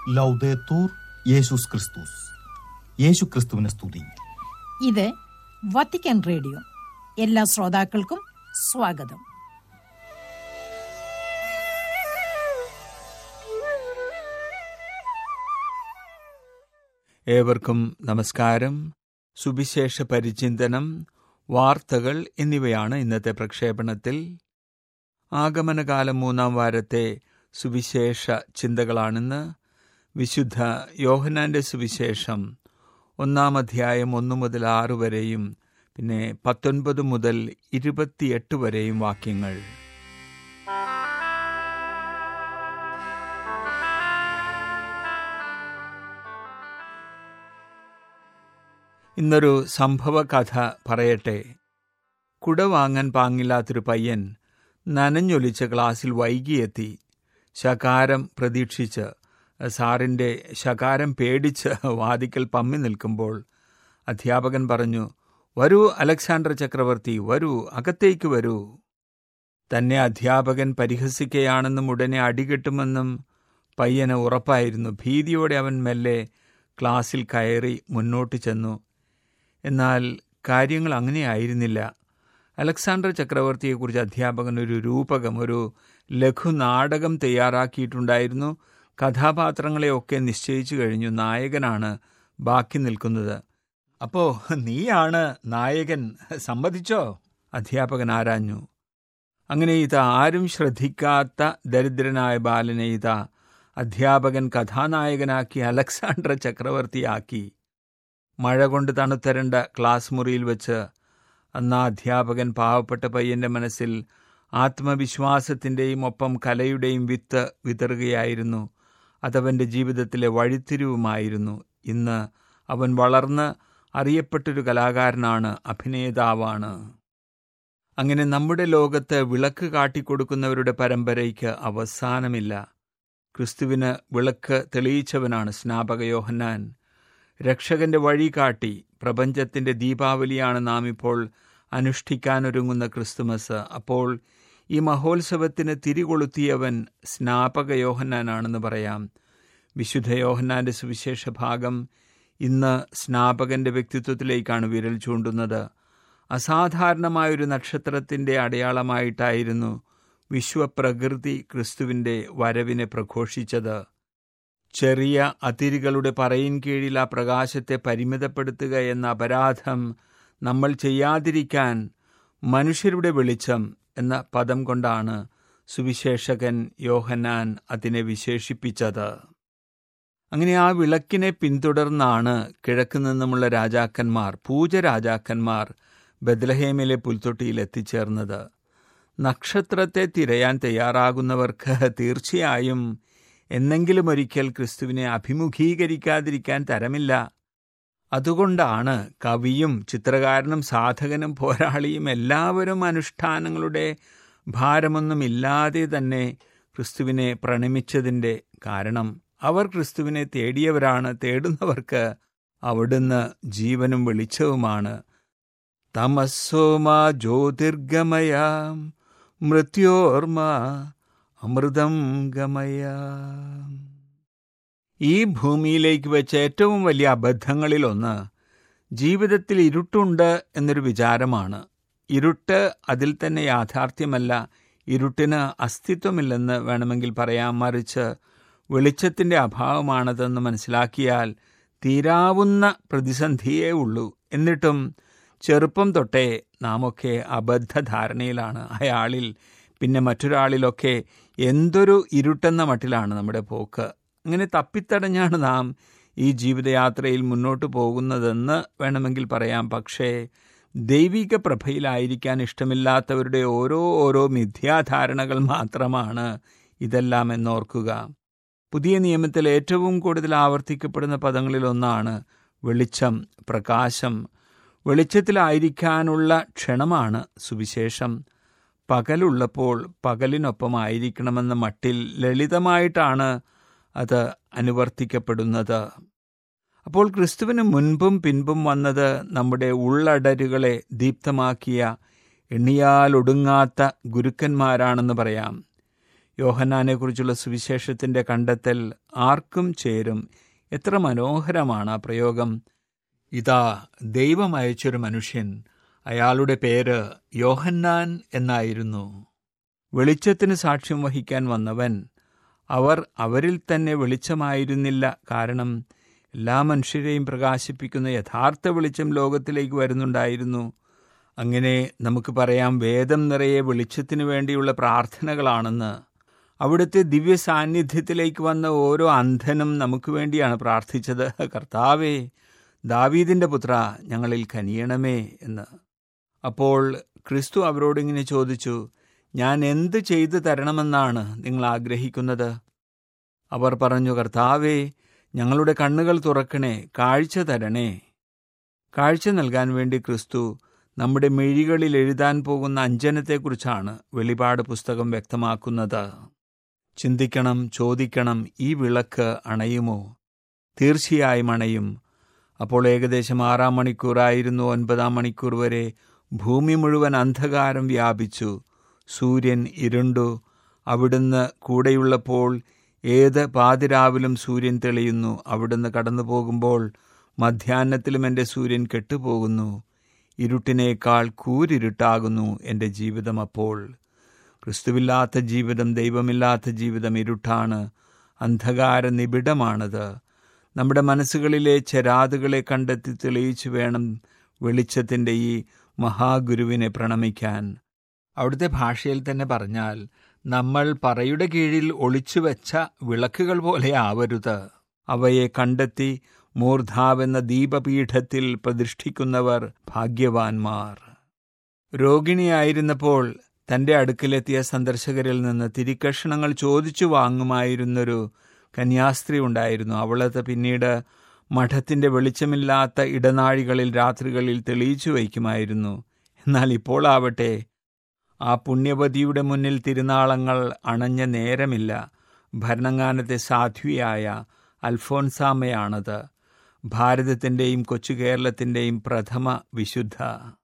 ലൗദേത്തൂർ യേശുസ് ക്രിസ്തുസ് യേശു ക്രിസ്തുവിനെ സ്തുതി ഇത് വത്തിക്കാൻ റേഡിയോ എല്ലാ ശ്രോതാക്കൾക്കും സ്വാഗതം ഏവർക്കും നമസ്കാരം സുവിശേഷ പരിചിന്തനം വാർത്തകൾ എന്നിവയാണ് ഇന്നത്തെ പ്രക്ഷേപണത്തിൽ ആഗമനകാലം മൂന്നാം വാരത്തെ സുവിശേഷ ചിന്തകളാണിന്ന് വിശുദ്ധ യോഹനാന്റെ സുവിശേഷം ഒന്നാം അധ്യായം ഒന്നു മുതൽ ആറ് വരെയും പിന്നെ പത്തൊൻപത് മുതൽ ഇരുപത്തിയെട്ട് വരെയും വാക്യങ്ങൾ ഇന്നൊരു സംഭവ കഥ പറയട്ടെ കുട വാങ്ങാൻ പാങ്ങില്ലാത്തൊരു പയ്യൻ നനഞ്ഞൊലിച്ച ക്ലാസ്സിൽ വൈകിയെത്തി ശകാരം പ്രതീക്ഷിച്ച് സാറിൻ്റെ ശകാരം പേടിച്ച് വാതിക്കൽ പമ്മി നിൽക്കുമ്പോൾ അധ്യാപകൻ പറഞ്ഞു വരൂ അലക്സാണ്ടർ ചക്രവർത്തി വരൂ അകത്തേക്ക് വരൂ തന്നെ അധ്യാപകൻ പരിഹസിക്കുകയാണെന്നും ഉടനെ അടികിട്ടുമെന്നും പയ്യന് ഉറപ്പായിരുന്നു ഭീതിയോടെ അവൻ മെല്ലെ ക്ലാസ്സിൽ കയറി മുന്നോട്ട് ചെന്നു എന്നാൽ കാര്യങ്ങൾ അങ്ങനെയായിരുന്നില്ല അലക്സാണ്ടർ ചക്രവർത്തിയെക്കുറിച്ച് അധ്യാപകൻ ഒരു രൂപകം ഒരു ലഘുനാടകം തയ്യാറാക്കിയിട്ടുണ്ടായിരുന്നു കഥാപാത്രങ്ങളെയൊക്കെ നിശ്ചയിച്ചു കഴിഞ്ഞു നായകനാണ് ബാക്കി നിൽക്കുന്നത് അപ്പോ നീയാണ് നായകൻ സമ്മതിച്ചോ അധ്യാപകൻ ആരാഞ്ഞു അങ്ങനെ ഇതാ ആരും ശ്രദ്ധിക്കാത്ത ദരിദ്രനായ ബാലനെ ഇതാ അധ്യാപകൻ കഥാനായകനാക്കി അലക്സാണ്ടർ ചക്രവർത്തിയാക്കി മഴ കൊണ്ട് തണുത്തരണ്ട ക്ലാസ് മുറിയിൽ വെച്ച് അന്ന് ആ അധ്യാപകൻ പാവപ്പെട്ട പയ്യന്റെ മനസ്സിൽ ആത്മവിശ്വാസത്തിൻ്റെയും ഒപ്പം കലയുടെയും വിത്ത് വിതറുകയായിരുന്നു അതവൻ്റെ ജീവിതത്തിലെ വഴിത്തിരിവുമായിരുന്നു ഇന്ന് അവൻ വളർന്ന് അറിയപ്പെട്ടൊരു കലാകാരനാണ് അഭിനേതാവാണ് അങ്ങനെ നമ്മുടെ ലോകത്ത് വിളക്ക് കാട്ടിക്കൊടുക്കുന്നവരുടെ പരമ്പരയ്ക്ക് അവസാനമില്ല ക്രിസ്തുവിന് വിളക്ക് തെളിയിച്ചവനാണ് സ്നാപക യോഹന്നാൻ രക്ഷകന്റെ വഴി കാട്ടി പ്രപഞ്ചത്തിന്റെ ദീപാവലിയാണ് നാം ഇപ്പോൾ അനുഷ്ഠിക്കാനൊരുങ്ങുന്ന ക്രിസ്തുമസ് അപ്പോൾ ഈ മഹോത്സവത്തിന് തിരികൊളുത്തിയവൻ സ്നാപക യോഹന്നാനാണെന്ന് പറയാം വിശുദ്ധ യോഹന്നാന്റെ സുവിശേഷ ഭാഗം ഇന്ന് സ്നാപകന്റെ വ്യക്തിത്വത്തിലേക്കാണ് വിരൽ ചൂണ്ടുന്നത് അസാധാരണമായൊരു നക്ഷത്രത്തിന്റെ അടയാളമായിട്ടായിരുന്നു വിശ്വപ്രകൃതി ക്രിസ്തുവിന്റെ വരവിനെ പ്രഘോഷിച്ചത് ചെറിയ അതിരുകളുടെ പറയിൻ കീഴിൽ ആ പ്രകാശത്തെ പരിമിതപ്പെടുത്തുക എന്ന അപരാധം നമ്മൾ ചെയ്യാതിരിക്കാൻ മനുഷ്യരുടെ വെളിച്ചം എന്ന പദം കൊണ്ടാണ് സുവിശേഷകൻ യോഹന്നാൻ അതിനെ വിശേഷിപ്പിച്ചത് അങ്ങനെ ആ വിളക്കിനെ പിന്തുടർന്നാണ് കിഴക്ക് നിന്നുമുള്ള രാജാക്കന്മാർ പൂജ രാജാക്കന്മാർ ബദ്ലഹേമിലെ പുൽത്തൊട്ടിയിൽ എത്തിച്ചേർന്നത് നക്ഷത്രത്തെ തിരയാൻ തയ്യാറാകുന്നവർക്ക് തീർച്ചയായും എന്നെങ്കിലും ഒരിക്കൽ ക്രിസ്തുവിനെ അഭിമുഖീകരിക്കാതിരിക്കാൻ തരമില്ല അതുകൊണ്ടാണ് കവിയും ചിത്രകാരനും സാധകനും പോരാളിയും എല്ലാവരും അനുഷ്ഠാനങ്ങളുടെ ഭാരമൊന്നുമില്ലാതെ തന്നെ ക്രിസ്തുവിനെ പ്രണമിച്ചതിൻ്റെ കാരണം അവർ ക്രിസ്തുവിനെ തേടിയവരാണ് തേടുന്നവർക്ക് അവിടുന്ന് ജീവനും വെളിച്ചവുമാണ് തമസ്സോമ ജ്യോതിർഗമയ മൃത്യോർമ അമൃതം ഗമയ ഈ ഭൂമിയിലേക്ക് വെച്ച ഏറ്റവും വലിയ അബദ്ധങ്ങളിലൊന്ന് ജീവിതത്തിൽ ഇരുട്ടുണ്ട് എന്നൊരു വിചാരമാണ് ഇരുട്ട് അതിൽ തന്നെ യാഥാർത്ഥ്യമല്ല ഇരുട്ടിന് അസ്തിത്വമില്ലെന്ന് വേണമെങ്കിൽ പറയാം മറിച്ച് വെളിച്ചത്തിൻ്റെ അഭാവമാണതെന്ന് മനസ്സിലാക്കിയാൽ തീരാവുന്ന പ്രതിസന്ധിയേ ഉള്ളൂ എന്നിട്ടും ചെറുപ്പം തൊട്ടേ നാമൊക്കെ അബദ്ധധാരണയിലാണ് അയാളിൽ പിന്നെ മറ്റൊരാളിലൊക്കെ എന്തൊരു ഇരുട്ടെന്ന മട്ടിലാണ് നമ്മുടെ പോക്ക് അങ്ങനെ തപ്പിത്തടഞ്ഞാണ് നാം ഈ ജീവിതയാത്രയിൽ മുന്നോട്ട് പോകുന്നതെന്ന് വേണമെങ്കിൽ പറയാം പക്ഷേ ദൈവിക പ്രഭയിലായിരിക്കാൻ ഇഷ്ടമില്ലാത്തവരുടെ ഓരോ ഓരോ മിഥ്യാധാരണകൾ മാത്രമാണ് ഇതെല്ലാം എന്നോർക്കുക പുതിയ നിയമത്തിൽ ഏറ്റവും കൂടുതൽ ആവർത്തിക്കപ്പെടുന്ന പദങ്ങളിലൊന്നാണ് വെളിച്ചം പ്രകാശം വെളിച്ചത്തിലായിരിക്കാനുള്ള ക്ഷണമാണ് സുവിശേഷം പകലുള്ളപ്പോൾ പകലിനൊപ്പമായിരിക്കണമെന്ന മട്ടിൽ ലളിതമായിട്ടാണ് അത് അനുവർത്തിക്കപ്പെടുന്നത് അപ്പോൾ ക്രിസ്തുവിന് മുൻപും പിൻപും വന്നത് നമ്മുടെ ഉള്ളടരുകളെ ദീപ്തമാക്കിയ എണ്ണിയാലൊടുങ്ങാത്ത ഗുരുക്കന്മാരാണെന്ന് പറയാം യോഹന്നാനെക്കുറിച്ചുള്ള സുവിശേഷത്തിൻ്റെ കണ്ടെത്തൽ ആർക്കും ചേരും എത്ര മനോഹരമാണ് ആ പ്രയോഗം ഇതാ ദൈവം അയച്ചൊരു മനുഷ്യൻ അയാളുടെ പേര് യോഹന്നാൻ എന്നായിരുന്നു വെളിച്ചത്തിന് സാക്ഷ്യം വഹിക്കാൻ വന്നവൻ അവർ അവരിൽ തന്നെ വെളിച്ചമായിരുന്നില്ല കാരണം എല്ലാ മനുഷ്യരെയും പ്രകാശിപ്പിക്കുന്ന യഥാർത്ഥ വെളിച്ചം ലോകത്തിലേക്ക് വരുന്നുണ്ടായിരുന്നു അങ്ങനെ നമുക്ക് പറയാം വേദം നിറയെ വെളിച്ചത്തിനു വേണ്ടിയുള്ള പ്രാർത്ഥനകളാണെന്ന് അവിടുത്തെ ദിവ്യ സാന്നിധ്യത്തിലേക്ക് വന്ന ഓരോ അന്ധനും നമുക്ക് വേണ്ടിയാണ് പ്രാർത്ഥിച്ചത് കർത്താവേ ദാവീദിൻ്റെ പുത്ര ഞങ്ങളിൽ കനിയണമേ എന്ന് അപ്പോൾ ക്രിസ്തു അവരോടിങ്ങനെ ചോദിച്ചു ഞാൻ എന്ത് ചെയ്തു തരണമെന്നാണ് നിങ്ങൾ ആഗ്രഹിക്കുന്നത് അവർ പറഞ്ഞു കർത്താവേ ഞങ്ങളുടെ കണ്ണുകൾ തുറക്കണേ കാഴ്ച തരണേ കാഴ്ച നൽകാൻ വേണ്ടി ക്രിസ്തു നമ്മുടെ മിഴികളിൽ എഴുതാൻ പോകുന്ന അഞ്ജനത്തെക്കുറിച്ചാണ് വെളിപാട് പുസ്തകം വ്യക്തമാക്കുന്നത് ചിന്തിക്കണം ചോദിക്കണം ഈ വിളക്ക് അണയുമോ തീർച്ചയായും അണയും അപ്പോൾ ഏകദേശം ആറാം മണിക്കൂറായിരുന്നു ഒൻപതാം മണിക്കൂർ വരെ ഭൂമി മുഴുവൻ അന്ധകാരം വ്യാപിച്ചു സൂര്യൻ ഇരുണ്ടു അവിടുന്ന് കൂടെയുള്ളപ്പോൾ ഏത് പാതിരാവിലും സൂര്യൻ തെളിയുന്നു അവിടുന്ന് കടന്നു പോകുമ്പോൾ മധ്യാഹ്നത്തിലും എൻ്റെ സൂര്യൻ കെട്ടുപോകുന്നു ഇരുട്ടിനേക്കാൾ കൂരിരുട്ടാകുന്നു എൻ്റെ ജീവിതം അപ്പോൾ ക്രിസ്തുവില്ലാത്ത ജീവിതം ദൈവമില്ലാത്ത ജീവിതം ഇരുട്ടാണ് അന്ധകാര നിബിഡമാണത് നമ്മുടെ മനസ്സുകളിലെ ചരാതുകളെ കണ്ടെത്തി തെളിയിച്ചു വേണം വെളിച്ചത്തിൻ്റെ ഈ മഹാഗുരുവിനെ പ്രണമിക്കാൻ അവിടുത്തെ ഭാഷയിൽ തന്നെ പറഞ്ഞാൽ നമ്മൾ പറയുടെ കീഴിൽ ഒളിച്ചുവെച്ച വിളക്കുകൾ പോലെ ആവരുത് അവയെ കണ്ടെത്തി മൂർധാവെന്ന ദീപപീഠത്തിൽ പ്രതിഷ്ഠിക്കുന്നവർ ഭാഗ്യവാന്മാർ രോഗിണിയായിരുന്നപ്പോൾ തന്റെ അടുക്കിലെത്തിയ സന്ദർശകരിൽ നിന്ന് തിരിക്കഷണങ്ങൾ ചോദിച്ചു വാങ്ങുമായിരുന്നൊരു കന്യാസ്ത്രീ ഉണ്ടായിരുന്നു അവളത് പിന്നീട് മഠത്തിന്റെ വെളിച്ചമില്ലാത്ത ഇടനാഴികളിൽ രാത്രികളിൽ തെളിയിച്ചു വയ്ക്കുമായിരുന്നു എന്നാൽ ഇപ്പോൾ ആവട്ടെ ആ പുണ്യവതിയുടെ മുന്നിൽ തിരുനാളങ്ങൾ അണഞ്ഞ നേരമില്ല ഭരണങ്ങാനത്തെ സാധ്വിയായ അൽഫോൻസാമയാണത് ഭാരതത്തിൻ്റെയും കൊച്ചു കേരളത്തിൻ്റെയും പ്രഥമ വിശുദ്ധ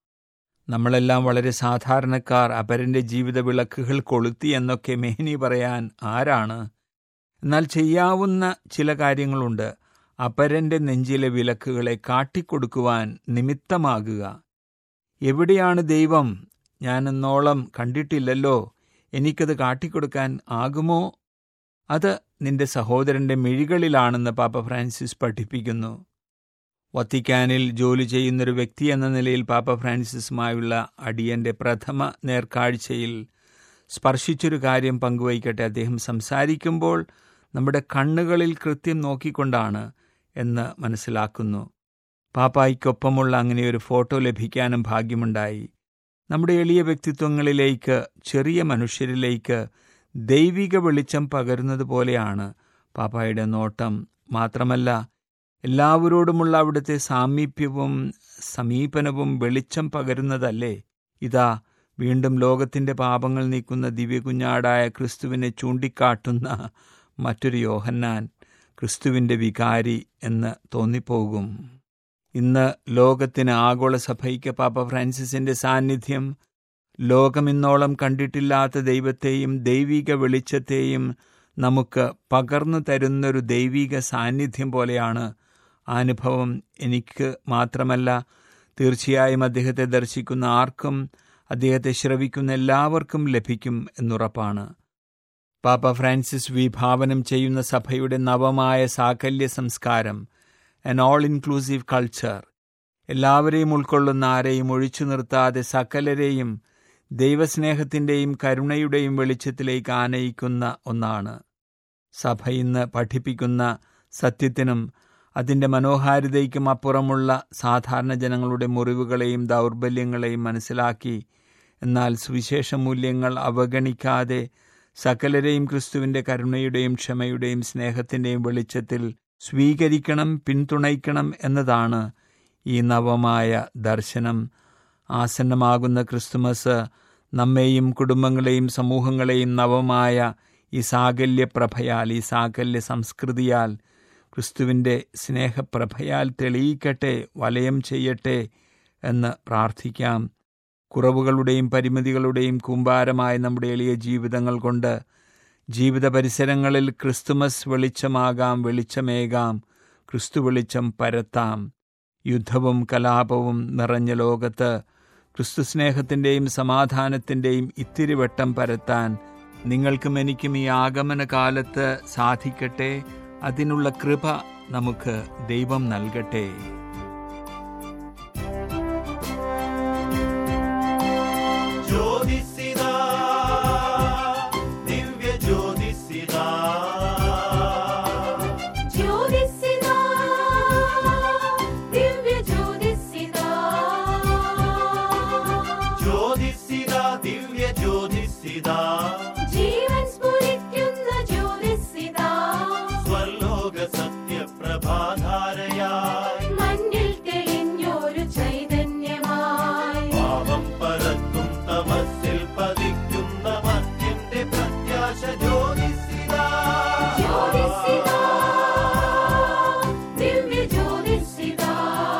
നമ്മളെല്ലാം വളരെ സാധാരണക്കാർ അപരൻ്റെ ജീവിത വിളക്കുകൾ കൊളുത്തി എന്നൊക്കെ മേനി പറയാൻ ആരാണ് എന്നാൽ ചെയ്യാവുന്ന ചില കാര്യങ്ങളുണ്ട് അപരൻ്റെ നെഞ്ചിലെ വിലക്കുകളെ കാട്ടിക്കൊടുക്കുവാൻ നിമിത്തമാകുക എവിടെയാണ് ദൈവം ഞാനെന്നോളം കണ്ടിട്ടില്ലല്ലോ എനിക്കത് കാട്ടിക്കൊടുക്കാൻ ആകുമോ അത് നിന്റെ സഹോദരന്റെ മിഴികളിലാണെന്ന് പാപ്പ ഫ്രാൻസിസ് പഠിപ്പിക്കുന്നു വത്തിക്കാനിൽ ജോലി ചെയ്യുന്നൊരു വ്യക്തി എന്ന നിലയിൽ പാപ്പ ഫ്രാൻസിസുമായുള്ള അടിയന്റെ പ്രഥമ നേർക്കാഴ്ചയിൽ സ്പർശിച്ചൊരു കാര്യം പങ്കുവയ്ക്കട്ടെ അദ്ദേഹം സംസാരിക്കുമ്പോൾ നമ്മുടെ കണ്ണുകളിൽ കൃത്യം നോക്കിക്കൊണ്ടാണ് എന്ന് മനസ്സിലാക്കുന്നു പാപ്പായ്ക്കൊപ്പമുള്ള അങ്ങനെ ഒരു ഫോട്ടോ ലഭിക്കാനും ഭാഗ്യമുണ്ടായി നമ്മുടെ എളിയ വ്യക്തിത്വങ്ങളിലേക്ക് ചെറിയ മനുഷ്യരിലേക്ക് ദൈവിക വെളിച്ചം പകരുന്നത് പോലെയാണ് പാപ്പായുടെ നോട്ടം മാത്രമല്ല എല്ലാവരോടുമുള്ള അവിടുത്തെ സാമീപ്യവും സമീപനവും വെളിച്ചം പകരുന്നതല്ലേ ഇതാ വീണ്ടും ലോകത്തിന്റെ പാപങ്ങൾ നീക്കുന്ന ദിവ്യകുഞ്ഞാടായ ക്രിസ്തുവിനെ ചൂണ്ടിക്കാട്ടുന്ന മറ്റൊരു യോഹന്നാൻ ക്രിസ്തുവിന്റെ വികാരി എന്ന് തോന്നിപ്പോകും ഇന്ന് ലോകത്തിന് ആഗോള സഭയ്ക്ക് പാപ്പ ഫ്രാൻസിസിന്റെ സാന്നിധ്യം ലോകമിന്നോളം കണ്ടിട്ടില്ലാത്ത ദൈവത്തെയും ദൈവിക വെളിച്ചത്തെയും നമുക്ക് പകർന്നു തരുന്നൊരു ദൈവിക സാന്നിധ്യം പോലെയാണ് അനുഭവം എനിക്ക് മാത്രമല്ല തീർച്ചയായും അദ്ദേഹത്തെ ദർശിക്കുന്ന ആർക്കും അദ്ദേഹത്തെ ശ്രവിക്കുന്ന എല്ലാവർക്കും ലഭിക്കും എന്നുറപ്പാണ് പാപ്പ ഫ്രാൻസിസ് വിഭാവനം ചെയ്യുന്ന സഭയുടെ നവമായ സാകല്യ സംസ്കാരം എൻ ഓൾ ഇൻക്ലൂസീവ് കൾച്ചർ എല്ലാവരെയും ഉൾക്കൊള്ളുന്ന ആരെയും ഒഴിച്ചു നിർത്താതെ സകലരെയും ദൈവസ്നേഹത്തിൻ്റെയും കരുണയുടെയും വെളിച്ചത്തിലേക്ക് ആനയിക്കുന്ന ഒന്നാണ് സഭ ഇന്ന് പഠിപ്പിക്കുന്ന സത്യത്തിനും അതിൻ്റെ മനോഹാരിതയ്ക്കും അപ്പുറമുള്ള സാധാരണ ജനങ്ങളുടെ മുറിവുകളെയും ദൗർബല്യങ്ങളെയും മനസ്സിലാക്കി എന്നാൽ സുവിശേഷ മൂല്യങ്ങൾ അവഗണിക്കാതെ സകലരെയും ക്രിസ്തുവിൻ്റെ കരുണയുടെയും ക്ഷമയുടെയും സ്നേഹത്തിൻ്റെയും വെളിച്ചത്തിൽ സ്വീകരിക്കണം പിന്തുണയ്ക്കണം എന്നതാണ് ഈ നവമായ ദർശനം ആസന്നമാകുന്ന ക്രിസ്തുമസ് നമ്മെയും കുടുംബങ്ങളെയും സമൂഹങ്ങളെയും നവമായ ഈ സാകല്യപ്രഭയാൽ ഈ സാകല്യ സംസ്കൃതിയാൽ ക്രിസ്തുവിൻ്റെ സ്നേഹപ്രഭയാൽ തെളിയിക്കട്ടെ വലയം ചെയ്യട്ടെ എന്ന് പ്രാർത്ഥിക്കാം കുറവുകളുടെയും പരിമിതികളുടെയും കൂമ്പാരമായ നമ്മുടെ എളിയ ജീവിതങ്ങൾ കൊണ്ട് ജീവിത പരിസരങ്ങളിൽ ക്രിസ്തുമസ് വെളിച്ചമാകാം വെളിച്ചമേകാം ക്രിസ്തു വെളിച്ചം പരത്താം യുദ്ധവും കലാപവും നിറഞ്ഞ ലോകത്ത് ക്രിസ്തു സ്നേഹത്തിൻ്റെയും സമാധാനത്തിൻ്റെയും ഇത്തിരി വെട്ടം പരത്താൻ നിങ്ങൾക്കും എനിക്കും ഈ ആഗമന കാലത്ത് സാധിക്കട്ടെ അതിനുള്ള കൃപ നമുക്ക് ദൈവം നൽകട്ടെ ജ്യോതിസിതാ ദിവ്യ ജ്യോതിസിതാ ജ്യോതിസിതാ ദിവ്യ ജ്യോതിസിതാ ജ്യോതിസിതാ ദിവ്യ ജ്യോതിസിതാ ജീവൻ സ്ഫുരിക്കുന്ന ജ്യോതിസിതാ സ്വർലോക സത്യപ്രഭാധാരയായി മണ്ണിൽ തെളിഞ്ഞൊരു ചൈതന്യമായി പാപം പരത്തും തമസിൽ പതിക്കുന്ന മർത്യന്റെ പ്രത്യാശ ജ്യോതിസിതാ ജ്യോതിസിതാ ദിവ്യ ജ്യോതിസിതാ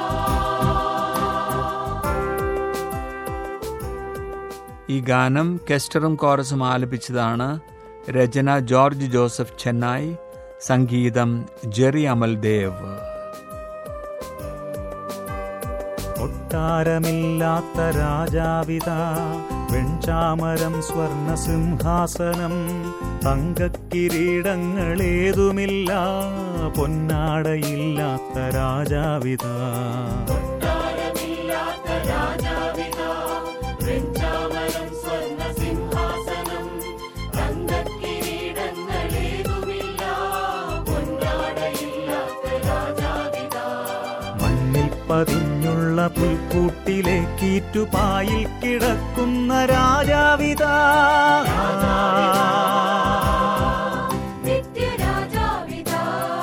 ഈ ഗാനം കെസ്റ്ററും കോറസും ആലപിച്ചതാണ് രചന ജോർജ് ജോസഫ് ചെന്നായ് സംഗീതം ജെറി അമൽദേവ് കൊട്ടാരമില്ലാത്ത രാജാവിത വെൺചാമരം സ്വർണ സിംഹാസനം തങ്കക്കിരീടങ്ങളേതുമില്ല പൊന്നാടയില്ലാത്ത രാജാവിത മണ്ണിൽ പതിഞ്ഞുള്ള പുൽക്കൂട്ടിലേക്കീറ്റുപായിൽ കിടക്കുന്ന രാജാവിതാ നിത്യരാജാവിതാ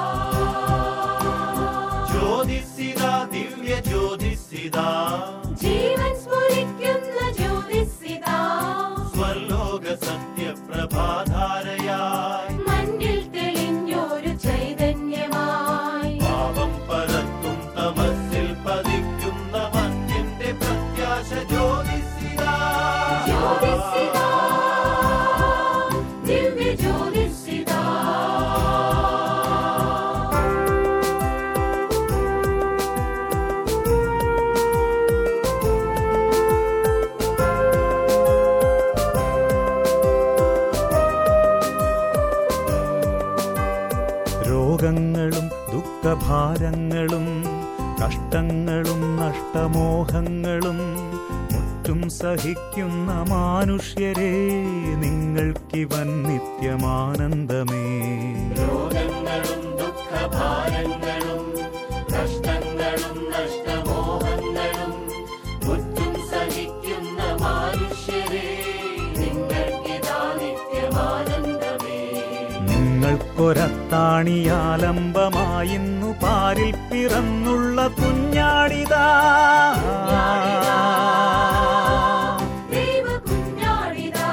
ജ്യോതിസിതാ ദിവ്യ ജ്യോതിസിതാ ജീവൻ സ്ഫുരിക്കുന്ന ജ്യോതിസിതാ സ്വർലോക സത്യപ്രഭാധാരയായി മണ്ണിൽ തെളിഞ്ഞൊരു ചൈതന്യമായി പാപം പരത്തും തമസിൽ പതിക്കുന്ന മർത്യന്റെ പ്രത്യാശ ജ്യോതിസിതാ ജ്യോതിസിതാ ദിവ്യ ജ്യോതിസിതാ രോഗങ്ങളും ദുഃഖഭാരങ്ങളും കഷ്ടങ്ങളും നഷ്ടമോഹങ്ങളും മുറ്റും സഹിക്കുന്ന മാനുഷ്യരെ നിങ്ങൾക്കിവൻ നിത്യമാനന്ദമേ നിങ്ങൾക്കൊരത്താണിയാലംബമായിന്നു പാരിൽ പിറന്നുള്ള കുഞ്ഞാടിതാ ദൈവ കുഞ്ഞാടിതാ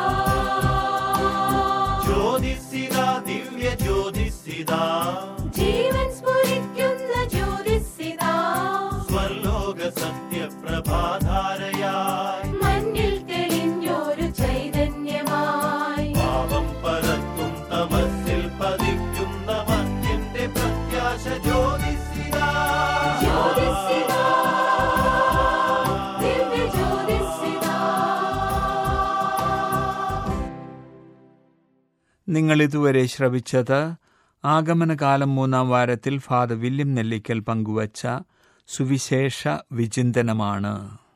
ജ്യോതിസിതാ ദിവ്യ ജ്യോതിസിതാ ജീവൻ സ്ഫുരിക്കുന്ന ജ്യോതിസിതാ സ്വർലോക സത്യപ്രഭാധാരയായി മണ്ണിൽ തെളിഞ്ഞൊരു ചൈതന്യമായി പാപം പരത്തും തമസിൽ പതിക്കുന്ന മർത്യന്റെ പ്രത്യാശ ജ്യോതിസിതാ ജ്യോതിസിതാ ദിവ്യ ജ്യോതിസിതാ നിങ്ങൾ ഇതുവരെ ശ്രവിച്ചത് ആഗമനകാലം മൂന്നാം വാരത്തിൽ ഫാദർ വില്യം നെല്ലിക്കൽ പങ്കുവച്ച സുവിശേഷ വിചിന്തനമാണ്